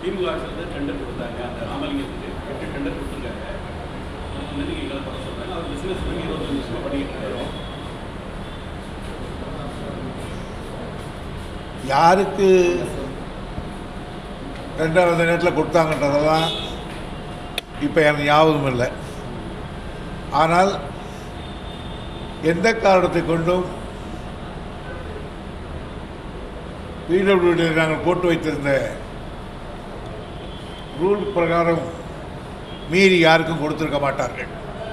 திமுக ஆட்சியில் டெண்டர் கொடுத்தாங்க அந்த ராமலிங்கத்துக்கு எட்டு டெண்டர் கொடுத்துருக்காங்க அந்த நீங்கள் எங்களை பண்ண சொல்கிறாங்க அவர் பிஸ்னஸ் பண்ணி இருபத்தஞ்சு வருஷமாக பண்ணிக்கிட்டு இருக்காரு யாருக்கு ரெண்டாவது நேரத்தில் கொடுத்தாங்கன்றதெல்லாம் இப்போ எனக்கு ஞாபகம் இல்லை ஆனால் எந்த காரணத்தை கொண்டும் பிடபிள்யூடி நாங்கள் போட்டு வைத்திருந்த ரூல் பிரகாரம் மீறி யாருக்கும் கொடுத்துருக்க மாட்டார்கள்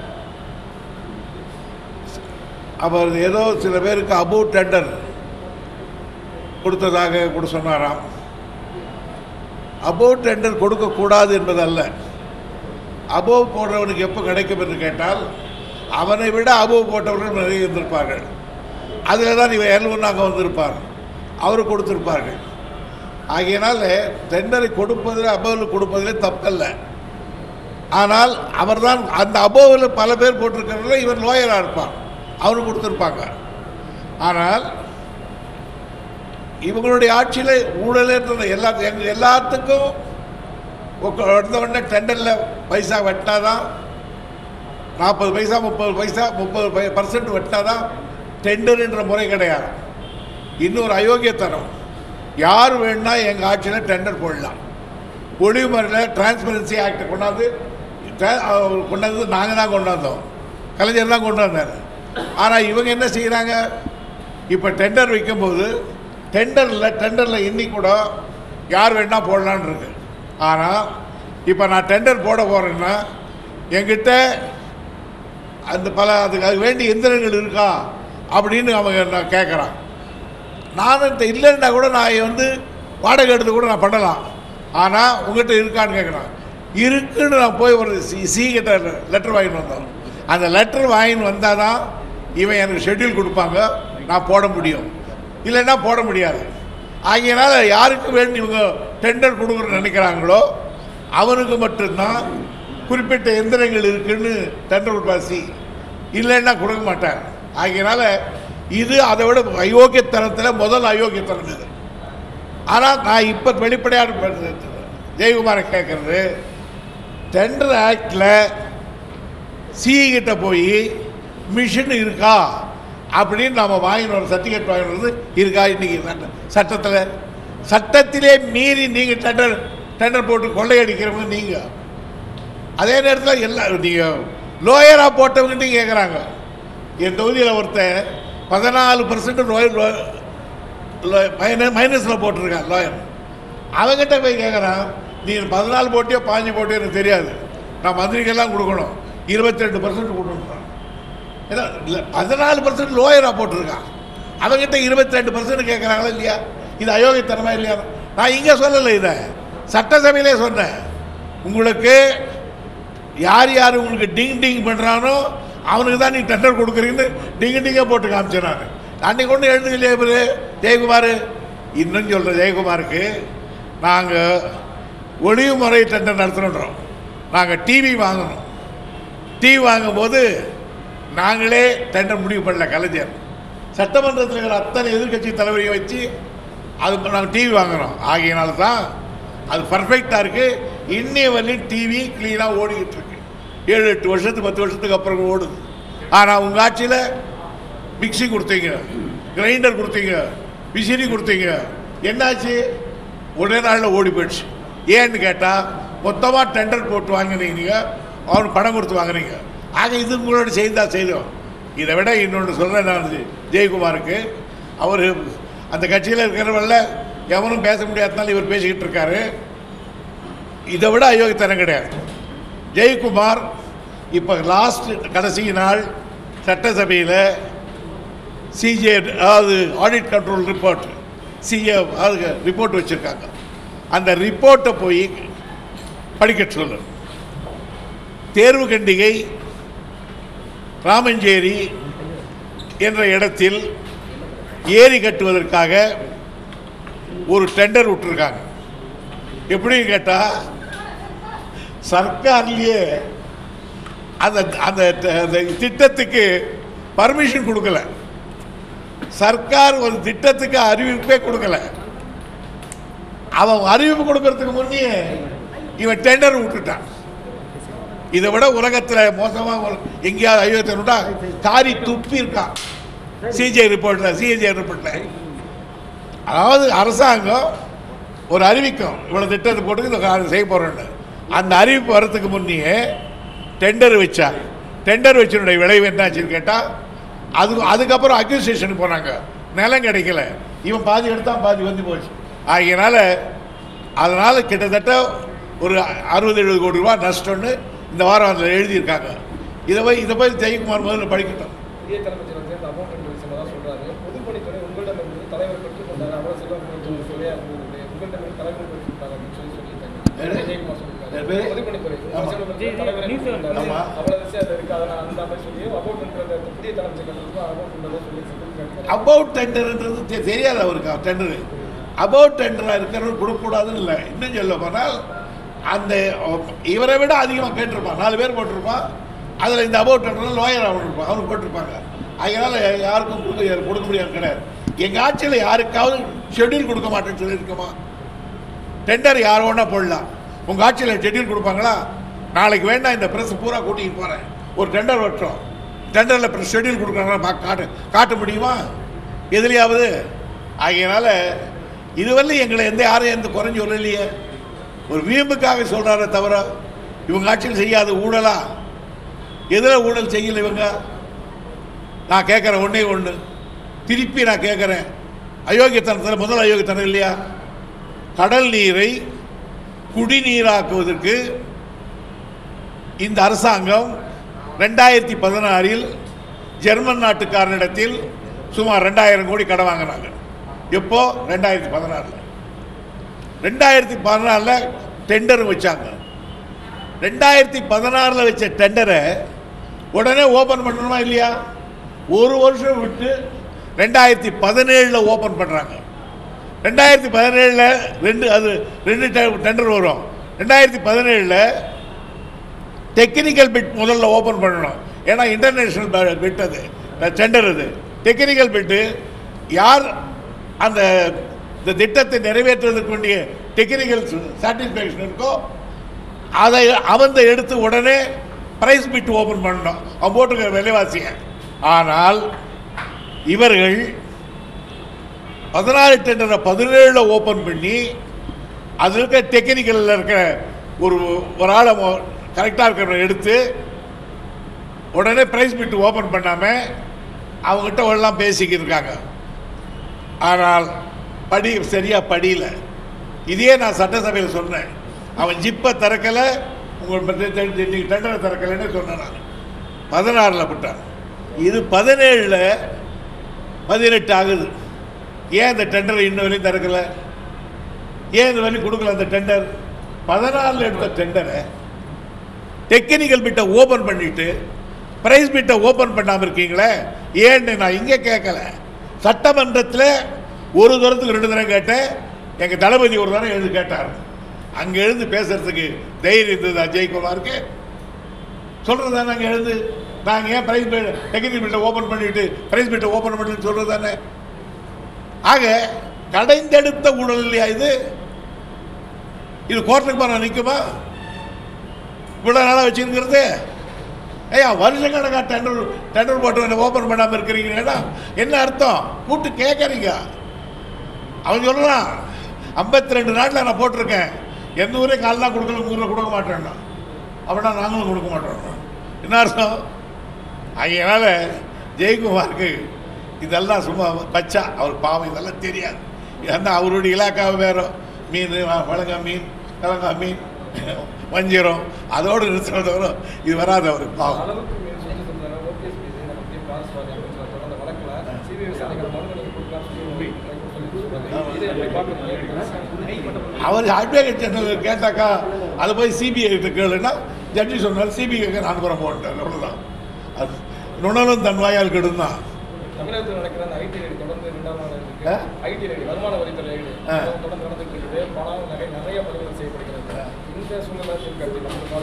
அவர் ஏதோ சில பேருக்கு அபவுட் டெண்டர் கொடுத்ததாக கூட சொன்னாராம் அபோவ் டெண்டர் கொடுக்கக்கூடாது என்பதல்ல அபோவ் போடுறவனுக்கு எப்போ கிடைக்கும் என்று கேட்டால் அவனை விட அபோவ் போட்டவர்கள் நிறைய இருந்திருப்பார்கள் அதில் தான் இவன் எல்வனாக வந்திருப்பார் அவர் கொடுத்திருப்பார்கள் ஆகையினால டெண்டரை கொடுப்பதில் அபோவில் கொடுப்பதிலே தப்பல்ல ஆனால் அவர்தான் அந்த அபோவில் பல பேர் போட்டிருக்கிறதுல இவன் லோயராக இருப்பான் அவனுக்கு கொடுத்துருப்பாங்க ஆனால் இவங்களுடைய ஆட்சியில் ஊழலேற்ற எல்லா எங்க எல்லாத்துக்கும் உக்க- வந்த உடனே டெண்டரில் பைசா வெட்டினாதான் நாற்பது பைசா முப்பது பைசா முப்பது பர்சன்ட் வெட்டினாதான் டெண்டர் என்ற முறை கிடையாது இன்னொரு அயோக்கியத்தனம் யார் வேணும்னா எங்கள் ஆட்சியில் டெண்டர் போடலாம் ஒளிமுறையில் டிரான்ஸ்பரன்சி ஆக்ட் கொண்டாந்து tra- அவர் கொண்டாந்து நாங்கள் தான் கொண்டாந்தோம் கலைஞர் தான் கொண்டு வந்தார் ஆனால் இவங்க என்ன செய்கிறாங்க இப்போ டெண்டர் வைக்கும்போது டெண்டரில் டெண்டரில் இன்னி கூட யார் வேணால் போடலான்னு இருக்கு ஆனால் இப்போ நான் டெண்டர் போட போகிறேன்னா என்கிட்ட அந்த பல அதுக்கு அது வேண்டிய எந்திரங்கள் இருக்கா அப்படின்னு அவங்க நான் கேட்குறான் நான் இந்த இல்லைன்னா கூட நான் வந்து வாடகை எடுத்து கூட நான் பண்ணலாம் ஆனால் உங்கள்கிட்ட இருக்கான்னு கேட்குறான் இருக்குன்னு நான் போய் ஒரு சி சி கிட்ட லெட்டர் வாங்கிட்டு வந்தோம் அந்த லெட்டர் வாங்கின்னு வந்தால் தான் இவன் எனக்கு ஷெட்யூல் கொடுப்பாங்க நான் போட முடியும் இல்லைன்னா போட முடியாது ஆகையினால யாருக்கு வேண்டி இவங்க டெண்டர் கொடுக்குறன்னு நினைக்கிறாங்களோ அவனுக்கு மட்டும்தான் குறிப்பிட்ட எந்திரங்கள் இருக்குன்னு டெண்டர் கொடுப்பாசி இல்லைன்னா கொடுக்க மாட்டார் ஆகையினால இது அதை விட அயோக்கியத்தனத்தில் முதல் அயோக்கியத்தனம் இது ஆனால் நான் இப்போ வெளிப்படையாக ஜெயக்குமாரை கேட்குறது டெண்டர் ஆக்டில் சிஇ கிட்ட போய் மிஷின் இருக்கா அப்படின்னு நம்ம வாங்கின ஒரு சர்டிஃபிகேட் வாங்கினது இருக்கா இன்னைக்கு சட்ட- சட்டத்தில் சட்டத்திலே மீறி நீங்கள் டெண்டர் டெண்டர் போட்டு கொள்ளையடிக்கிறவங்க நீங்கள் அதே நேரத்தில் எல்லா நீங்கள் லோயராக போட்டவங்ககிட்டையும் கேட்குறாங்க என் தொகுதியில் ஒருத்தன் பதினாலு பர்சன்ட் லோயர் மைனஸில் போட்டிருக்கான் லோயர் அவங்ககிட்ட போய் கேட்குறான் நீ பதினாலு போட்டியோ பாஞ்சு போட்டியோ எனக்கு தெரியாது நான் மந்திரிக்கெல்லாம் கொடுக்கணும் இருபத்தி ரெண்டு பர்சன்ட் கொடுக்கணும் ஏதோ இல்லை பதினாலு பர்சன்ட் லோயராக போட்டிருக்கான் அவங்ககிட்ட இருபத்தி ரெண்டு பர்சன்ட் கேட்குறாங்களா இல்லையா இது அயோக்கியத்தனமா இல்லையா நான் இங்கே சொல்லலை இதை சட்டசபையிலே சொன்னேன் உங்களுக்கு யார் யார் உங்களுக்கு டிங் டிங் பண்ணுறானோ அவனுக்கு தான் நீ டெண்டர் கொடுக்குறீங்கன்னு டிங்கு டிங்காக போட்டு காமிச்சேன் நான் அன்னைக்கு ஒன்று எழுதுங்க இல்லையா இவரு ஜெயக்குமார் இன்னும் சொல்கிற ஜெயக்குமாருக்கு நாங்கள் ஒளிவு முறை டெண்டர் நடத்துகிறோம் நாங்கள் டிவி வாங்கணும் டிவி வாங்கும்போது நாங்களே டெண்டர் முடிவு பண்ணல கலைஞர் சட்டமன்றத்தில் இருக்கிற அத்தனை எதிர்க்கட்சி தலைவரையும் வச்சு அது நாங்கள் டிவி வாங்குறோம் ஆகையினால தான் அது பர்ஃபெக்டாக இருக்குது இன்னைய வரையும் டிவி க்ளீனாக ஓடிக்கிட்டு இருக்கு ஏழு எட்டு வருஷத்துக்கு பத்து வருஷத்துக்கு அப்புறம் ஓடுது ஆனால் உங்கள் ஆட்சியில் மிக்ஸி கொடுத்தீங்க கிரைண்டர் கொடுத்தீங்க விசிறி கொடுத்தீங்க என்னாச்சு ஒரே நாளில் ஓடி போயிடுச்சு ஏன்னு கேட்டால் மொத்தமாக டெண்டர் போட்டு வாங்கினீங்க அவனுக்கு பணம் கொடுத்து வாங்குறீங்க ஆக இது உங்களோட செய்தா செய்தோம் இதை விட இன்னொன்று சொல்கிறேன் நான் ஜெயக்குமாருக்கு அவர் அந்த கட்சியில் இருக்கிறவங்கள எவனும் பேச முடியாதனால இவர் பேசிக்கிட்டு இருக்காரு இதை விட அயோக்கியத்தனம் கிடையாது ஜெயக்குமார் இப்போ லாஸ்ட் கடைசி நாள் சட்டசபையில் சிஜே அதாவது audit control report C A report வச்சுருக்காங்க அந்த ரிப்போர்ட்டை போய் படிக்க சொல்லு தேர்வு கண்டிகை ராமஞ்சேரி என்ற இடத்தில் ஏரி கட்டுவதற்காக ஒரு டெண்டர் விட்டுருக்காங்க எப்படின்னு கேட்டால் சர்க்கார்லேயே அந்த அந்த அந்த திட்டத்துக்கு பர்மிஷன் கொடுக்கல சர்க்கார் ஒரு திட்டத்துக்கு அறிவிப்பே கொடுக்கல அவன் அறிவிப்பு கொடுக்கறதுக்கு முன்னே இவன் டெண்டர் விட்டுட்டான் இதை விட உலகத்தில் மோசமாக ஒரு- எங்கேயாவது அயோத்தியா காரி துப்பி இருக்கான் சிஜே ரிப்போர்ட்டில் சிஜே ரிப்போர்ட்டில் அதாவது அரசாங்கம் ஒரு அறிவிக்கும் இவ்வளோ திட்டத்தை போட்டு இந்த காரியம் செய்ய போகிறோன்னு அந்த அறிவிப்பு வரத்துக்கு முன்னே டெண்டர் வச்சா டெண்டர் வச்சனுடைய விளைவு என்னாச்சுன்னு கேட்டால் அது அதுக்கப்புறம் அக்யூசியேஷனுக்கு போனாங்க நிலம் கிடைக்கல இவன் பாதி எடுத்தான் பாதி வந்து போச்சு ஆகையினால அதனால் கிட்டத்தட்ட ஒரு அறுபது எழுபது கோடி ரூபா நஷ்டம்னு இந்த வாரம் அதில் எழுதியிருக்காங்க இதை போய் இதை போய் ஜெயக்குமார் முதல்ல படிக்கட்டும் புதிய தலைமைச்சர் வந்து இந்த அமௌண்ட் ரெண்டு விஷயம் தான் சொல்றாரு பொதுப்பணித்துறை உங்களிடம் இருந்து தலைவர் பெற்றுக்கொண்டார் அவ்வளவு செல்வம் உங்களுக்கு சொல்லியா இருந்தது உங்களிடம் இருந்து தலைவர் பெற்றுக்கொண்டார் அப்படின்னு சொல்லி சொல்லியிருக்காங்க யாரு? ஜெயக்குமார் சொல்லியிருக்காரு யார் பேரு? பொதுப்பணித்துறை ஆமா. உங்கள் செல்வம் பெற்று தலைவர் நீ சொல்லு. பெற்றுக்கொண்டார். ஆமா. அவ்வளவு விஷயம் அது இருக்கு அதனால அந்த மாதிரி சொல்லி அமௌண்ட் அந்த புதிய தலைமைச்சர் கட்டணத்துக்கு அமௌண்ட் உள்ளதை சொல்லி சொல்லியிருக்காரு அபவுட் டெண்டர்ன்றது தெ- தெரியாது அவருக்கு டெண்டர் அபவுட் டெண்டராக இருக்கிறவர் கொடுக்கக்கூடாதுன்னு இல்லை இன்னும் சொல்ல போனால் அந்த இவரை விட அதிகமாக கேட்டிருப்பான் நாலு பேர் போட்டிருப்பான் அதில் இந்த அபவுட் டெண்டர் லோயர் அவன் இருப்பான் அவனுக்கு போட்டிருப்பாங்க அதனால் யாருக்கும் கொடுக்க கொடுக்க முடியாது கிடையாது எங்கள் ஆட்சியில் யாருக்காவது ஷெட்யூல் கொடுக்க மாட்டேன்னு சொல்லியிருக்கோமா டெண்டர் யார் வேணா போடலாம் உங்கள் ஆட்சியில் ஷெட்யூல் கொடுப்பாங்களா நாளைக்கு வேண்டாம் இந்த ப்ரெஸ் பூரா கூட்டிகிட்டு போகிறேன் ஒரு டெண்டர் வட்டோம் டெண்டரில் ப்ரெஸ் ஷெட்யூல் கொடுக்குறாங்களா பார்க்க காட்டு காட்ட முடியுமா எதுலையாவது ஆகையினால இதுவரை எங்களை எந்த யாரும் எந்த குறைஞ்சி சொல்லலையே ஒரு வீம்புக்காக சொல்கிறாரே தவிர இவங்க ஆட்சியில் செய்யாத ஊழலா எதில் ஊழல் செய்யல இவங்க நான் கேட்குறேன் ஒன்றே ஒன்று திருப்பி நான் கேட்குறேன் அயோக்கியத்தனத்தில் முதல் அயோக்கியத்தனம் இல்லையா கடல் நீரை குடிநீராக்குவதற்கு இந்த அரசாங்கம் ரெண்டாயிரத்தி பதினாறில் ஜெர்மன் நாட்டுக்காரனிடத்தில் சுமார் ரெண்டாயிரம் கோடி கடன் வாங்கினாங்க எப்போ ரெண்டாயிரத்தி பதினாறில் ரெண்டாயிரத்தி பதினாறில் டெண்டர் வச்சாங்க ரெண்டாயிரத்தி பதினாறில் வச்ச டெண்டரை உடனே ஓப்பன் பண்ணணுமா இல்லையா ஒரு வருஷம் விட்டு ரெண்டாயிரத்தி பதினேழில் ஓப்பன் பண்ணுறாங்க ரெண்டாயிரத்தி பதினேழில் ரெண்டு அது ரெண்டு டெண்டர் வரும் ரெண்டாயிரத்தி பதினேழில் டெக்னிக்கல் பிட் முதல்ல ஓப்பன் பண்ணணும் ஏன்னா இன்டர்நேஷ்னல் பிட் அது டெண்டர் அது டெக்னிக்கல் பிட்டு யார் அந்த இந்த திட்டத்தை நிறைவேற்றுவதற்கு வேண்டிய டெக்னிக்கல் சாட்டிஸ்ஃபேக்ஷன் இருக்கோ அதை அவந்த எடுத்து உடனே ப்ரைஸ் பிட் ஓப்பன் பண்ணணும் அவன் போட்டுக்கிற விலைவாசியை ஆனால் இவர்கள் பதினாறு டெண்டரை பதினேழில் ஓப்பன் பண்ணி அதில் இருக்க டெக்னிக்கலில் இருக்கிற ஒரு ஒரு ஆளை கரெக்டாக இருக்கிறவரை எடுத்து உடனே ப்ரைஸ் பிட்டு ஓப்பன் பண்ணாமல் அவங்ககிட்ட எல்லாம் பேசிக்கிட்டு இருக்காங்க ஆனால் படி சரியாக படியல இதே நான் சட்டசபையில் சொன்னேன் அவன் ஜிப்பை திறக்கலை உங்கள் இன்னைக்கு டெண்டரை திறக்கலைன்னு சொன்னேன் நான் பதினாறில் விட்டான் இது பதினேழில் பதினெட்டு ஆகுது ஏன் இந்த டெண்டரை இன்னும் வரையும் திறக்கலை ஏன் இந்த வரையும் கொடுக்கல அந்த டெண்டர் பதினாலில் எடுத்த டெண்டரை டெக்னிக்கல் பிட்டை ஓப்பன் பண்ணிட்டு ப்ரைஸ் பிட்டை ஓப்பன் பண்ணாமல் இருக்கீங்களே ஏன்னு நான் இங்கே கேட்கல சட்டமன்றத்தில் ஒரு தரத்துக்கு ரெண்டு தரம் கேட்டேன் எங்கள் தளபதி ஒரு தரம் எழுந்து கேட்டார் அங்கே எழுந்து பேசுறதுக்கு தைரியம் இருந்தது அஜய்குமாருக்கு சொல்கிறது தானே அங்கே எழுந்து நாங்கள் ஏன் ப்ரைஸ் டெக்னிக்கல் பிட்டை ஓப்பன் பண்ணிட்டு ப்ரைஸ் பிட்டை ஓப்பன் பண்ணிட்டு சொல்கிறது தானே ஆக கடைந்தெடுத்த ஊழல் இல்லையா இது இது கோர்ட்டுக்கு போன நிற்குமா இவ்வளோ நாளாக வச்சுருக்கிறது ஐயா வருஷக்கணக்காக டெண்டர் டெண்டர் போட்டு ஓப்பன் பண்ணாமல் இருக்கிறீங்கன்னா என்ன அர்த்தம் கூப்பிட்டு கேட்குறீங்க அவன் சொல்கிறான் ஐம்பத்தி ரெண்டு நாட்டில் நான் போட்டிருக்கேன் எந்த ஊரே கால்லாம் கொடுக்கல உங்க ஊரில் கொடுக்க மாட்டேன்னா அப்படின்னா நாங்களும் கொடுக்க மாட்டோம் என்ன அர்த்தம் அதனால ஜெயக்குமாருக்கு இதெல்லாம் சும்மா பச்சா அவர் பாவம் இதெல்லாம் தெரியாது ஏன்னா அவருடைய இலாக்காவை வேற மீன் வழங்கா மீன் கிழங்கா மீன் வஞ்சிரம் அதோடு நிறுத்துறது வரும் இது வராது அவருக்கு பாவம் அளவுக்கு மீறி சொல்லி சொல்றாங்க ஓபிஎஸ் மீது நமக்கு பாஸ் வாரி அமைச்சர் தொடர்ந்த வழக்குல சிபிஐ விசாரணைகள் மனு நீங்க கொடுக்கலாம் சொல்லி சொல்லி சொல்றாங்க இதை எப்படி பார்க்கணும் அவர் அட்வொகேட் ஜெனரல் கேட்டாக்கா அதை போய் சிபிஐ கிட்ட கேளுன்னா ஜட்ஜி சொன்னார் சிபிஐக்கு நான் அனுப்புற போட்டேன் அவ்வளோதான் அது நுணலும் தன் வாயால் கெடுந்தான் தமிழகத்தில் நடக்கிற அந்த ஐடி ரைடு தொடர்ந்து இரண்டாம் நாள் ஆ? இருக்கு ஐடி ரைடு வருமான வரித்துறை ரைடு ஆ. தொடர்ந்து நடந்துட்டு இருக்குது பணம் நிறைய நிறைய பணிகள் செய்யப்படுகிறது இந்த சூழ்நிலை கருத்து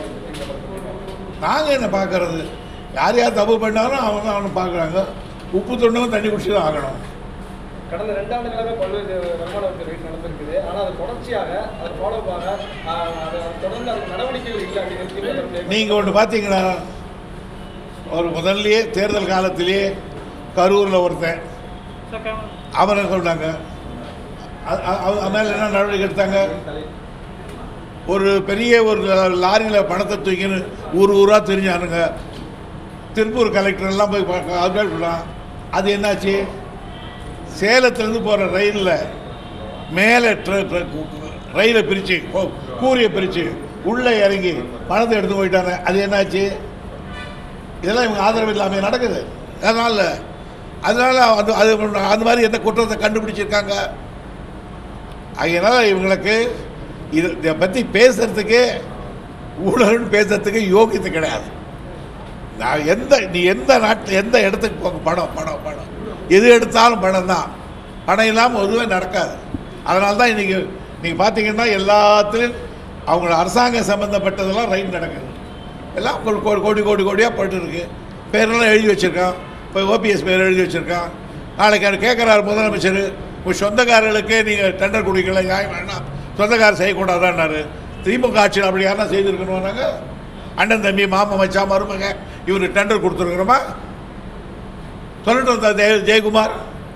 நம்ம நாங்கள் என்ன பார்க்கறது யார் யார் தப்பு பண்ணாலும் அவங்க அவனை பார்க்குறாங்க உப்பு தொண்ணும் தண்ணி குடிச்சு தான் ஆகணும் கடந்த ரெண்டு ஆண்டுகளாக பல்வேறு வருமான வரி ரைட் நடந்திருக்குது ஆனா அது தொடர்ச்சியாக அது ஃபாலோ ஆக ஆஹ், அது அது தொடர்ந்து அதுக்கு நடவடிக்கைகள் இல்லை அப்படின்னு திமுக தரப்புல நீங்கள் ஒன்று பார்த்தீங்கன்னா ஒரு முதல்லயே தேர்தல் காலத்திலேயே கரூரில் ஒருத்தன் அவரை சொன்னாங்க அ- அ- அவ மேலே என்ன நடவடிக்கை எடுத்தாங்க ஒரு பெரிய ஒரு லாரியில் பணத்தை தூக்கின்னு ஊர் ஊராக தெரிஞ்சானுங்க திருப்பூர் கலெக்டர் எல்லாம் போய் பார்க்க அது சொன்னான் அது என்னாச்சு சேலத்துலேருந்து போகிற ரயிலில் மேலே ட்ர- ட்ர- ரயிலை பிரித்து கூரியை பிரித்து உள்ளே இறங்கி பணத்தை எடுத்து போயிட்டாங்க அது என்னாச்சு இதெல்லாம் இவங்க ஆதரவு இல்லாமல் நடக்குது அதனால் அதனால் அது அது அந்த மாதிரி என்ன குற்றத்தை கண்டுபிடிச்சிருக்காங்க அதனால் இவங்களுக்கு இது இதை பற்றி பேசுறதுக்கு ஊழல்னு பேசுறதுக்கு யோகியத்தை கிடையாது நான் எந்த நீ எந்த நாட்டில் எந்த இடத்துக்கு போங்க பணம் பணம் பணம் எது எடுத்தாலும் பணம் தான் பணம் இல்லாமல் எதுவுமே நடக்காது அதனால தான் இன்றைக்கி நீங்கள் பார்த்தீங்கன்னா எல்லாத்துலேயும் அவங்க அரசாங்கம் சம்மந்தப்பட்டதெல்லாம் ரைட் நடக்குது எல்லாம் ஒரு கோடி கோடி கோடி கோடியாக போயிட்டு இருக்கு பேரெல்லாம் எழுதி வச்சுருக்கான் இப்போ ஓபிஎஸ் பேர் எழுதி வச்சுருக்கான் நாளைக்கு அவர் கேட்குறாரு முதலமைச்சர் உங்கள் சொந்தக்காரர்களுக்கே நீங்கள் டெண்டர் கொடுக்கல நியாயம் வேணாம் சொந்தக்காரர் செய்யக்கூடாதான்னாரு திமுக ஆட்சியில் அப்படி யாருன்னா செய்திருக்கணும்னாங்க அண்ணன் தம்பி மாமன் மச்சான் மருமக இவர் டெண்டர் கொடுத்துருக்குறோமா சொல்லட்டும் த- ஜெய- ஜெயக்குமார்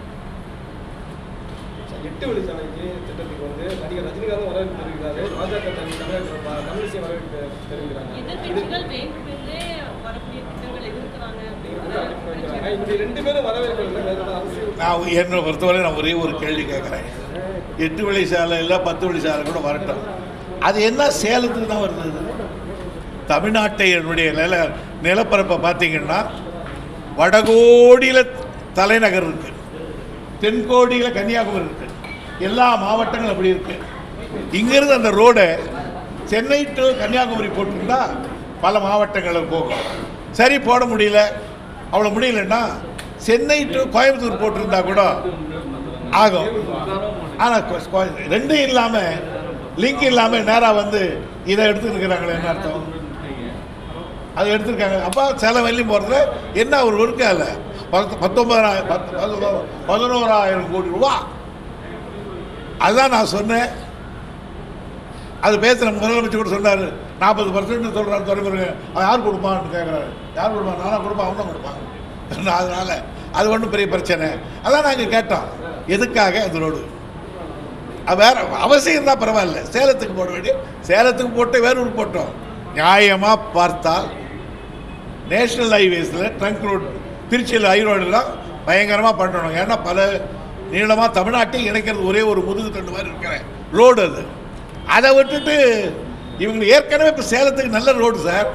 எட்டு வழிச்சாலைக்கு திட்டத்துக்கு வந்து நடிகர் ரஜினிகாந்த் வரவேற்பு தெரிவிக்கிறாரு பாஜக தனி தமிழக தமிழிசை வரவேற்பு தெரிவிக்கிறாங்க இது எதிர்க்கட்சிகள் வேண்டுமென்றே வரக்கூடிய திட்டங்களை எதிர்க்கிறாங்க இருக்கிறாங்க. இப்படி ரெண்டு பேரும் வரவேற்பு இல்லை வேற ஏதாவது அரசியல் நான் என்னை பொறுத்தவரை நான் ஒரே ஒரு கேள்வி கேட்குறேன் எட்டு வழி சாலை இல்லை பத்து வழி சாலை கூட வரட்டும் அது என்ன சேலத்துக்கு தான் வருது இது? தமிழ்நாட்டை என்னுடைய நில நிலப்பரப்பை பார்த்தீங்கன்னா வடகோடியில் தலைநகர் இருக்கு தென்கோடியில் கன்னியாகுமரி இருக்கு எல்லா மாவட்டங்களும் அப்படி இருக்கு இங்கிருந்து அந்த ரோடை சென்னை டு கன்னியாகுமரி போட்டிருந்தா பல மாவட்டங்களுக்கு போகும் சரி போட முடியல அவ்வளோ முடியலன்னா சென்னை டு கோயம்புத்தூர் போட்டிருந்தா கூட ஆகும் ஆனால் ரெண்டும் இல்லாமல் லிங்க் இல்லாமல் நேராக வந்து இதை எடுத்துருக்கிறாங்களே என்ன அர்த்தம் அது எடுத்திருக்காங்க அப்போ சேலம் வெள்ளியும் போகிறதுல என்ன ஒரு இருக்கா இல்லை பத்து பத்தொம்பதாயிரம் பத்து பதினோ- பதினோராயிரம் கோடி ரூபா அதுதான் நான் சொன்னேன் அது பேசுகிற முதலமைச்சர் கூட சொன்னார் நாற்பது பர்சன்ட் சொல்கிறார் துறைமுருங்க அது யார் கொடுப்பான்னு கேட்குறாரு யார் கொடுப்பான் நானாக கொடுப்பான் அவன் தான் கொடுப்பான் நான் அதனால் அது ஒன்றும் பெரிய பிரச்சனை அதான் நாங்கள் கேட்டோம் எதுக்காக அந்த ரோடு அது வேற அவசியம் தான் பரவாயில்ல சேலத்துக்கு போட வேண்டிய சேலத்துக்கு போட்டு வேற ஊருக்கு போட்டோம் நியாயமாக பார்த்தால் நேஷ்னல் ஹைவேஸில் ட்ரங்க் ரோடு திருச்சியில் ஹை ரோடெல்லாம் பயங்கரமாக பண்ணணும் ஏன்னா பல நீளமாக தமிழ்நாட்டை இணைக்கிறது ஒரே ஒரு முதுகு தண்டு மாதிரி இருக்கிற ரோடு அது அதை விட்டுட்டு இவங்க ஏற்கனவே இப்போ சேலத்துக்கு நல்ல ரோடு சார்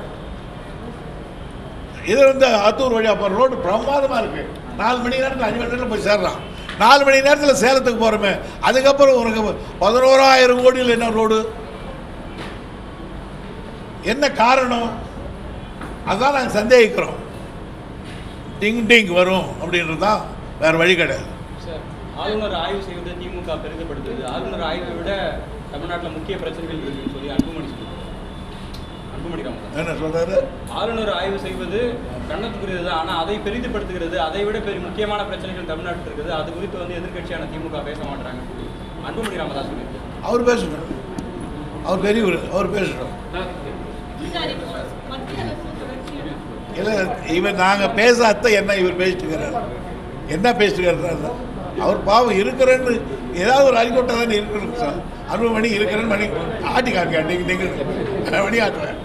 இது வந்து ஆத்தூர் வழியாக போகிற ரோடு பிரமாதமாக இருக்குது நாலு மணி நேரத்தில் அஞ்சு மணி நேரத்தில் போய் சேர்றான் நாலு மணி நேரத்தில் சேலத்துக்கு போகிறோமே அதுக்கப்புறம் உனக்கு பதினோராயிரம் கோடியில் என்ன ரோடு என்ன காரணம் அதான் நாங்கள் சந்தேகிக்கிறோம் டிங் டிங் வரும் அப்படின்றது தான் வேறு வழி கிடையாது சார் ஆளுநர் ஆய்வு செய்வதை திமுக பெரிதப்படுத்துது ஆளுநர் ஆய்வை விட தமிழ்நாட்டில் முக்கிய பிரச்சனைகள் இருக்குன்னு சொல்லி அன்புமணி சொல்லுவாங்க அன்புமணி ராமதாஸ் என்ன சொல்கிறாரு ஆளுநர் ஆய்வு செய்வது கண்ணத்துக்குரியது தான் ஆனால் அதை பெரிதுபடுத்துகிறது அதை விட பெரிய முக்கியமான பிரச்சனைகள் தமிழ்நாட்டில் இருக்குது அது குறித்து வந்து எதிர்க்கட்சியான திமுக பேச மாட்டாங்க அன்புமணி ராமதாஸ் சொல்லியிருக்காரு அவர் பேசணும் அவர் பெரியவர் அவர் பேசணும் சார் இப்போ மத்திய அரசு தொடர்ச்சியான இல்லை இவர் நாங்கள் பேசாத என்ன இவர் பேசிட்டுக்கிறார் என்ன பேசிட்டுக்கிறார் அவர் பாவம் இருக்கிறேன்னு ஏதாவது ஒரு அறிக்கோட்டை தானே இருக்கணும் சார் அறுபது மணி இருக்கிறேன்னு மணி ஆட்டி காமிக்க நீங்கள் நீங்கள் மணி ஆட்டுவேன்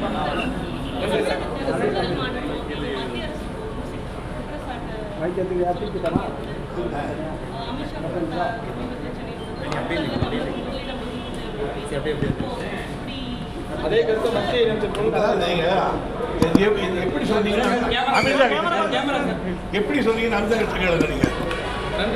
சூழல் மாற்றம் மத்திய அரசு குற்றச்சாட்டு அமித்ஷா கொடுத்த அதே கருத்தை மத்திய இணையத்தில் அதான் நீங்க இது எப்~ இது எப்படி சொன்னீங்கன்னா அமித்ஷா கேமரா கிட்ட- கேமரா சார் எப்படி சொன்னீங்கன்னு அமித்ஷா கிட்ட கேளுங்க நீங்க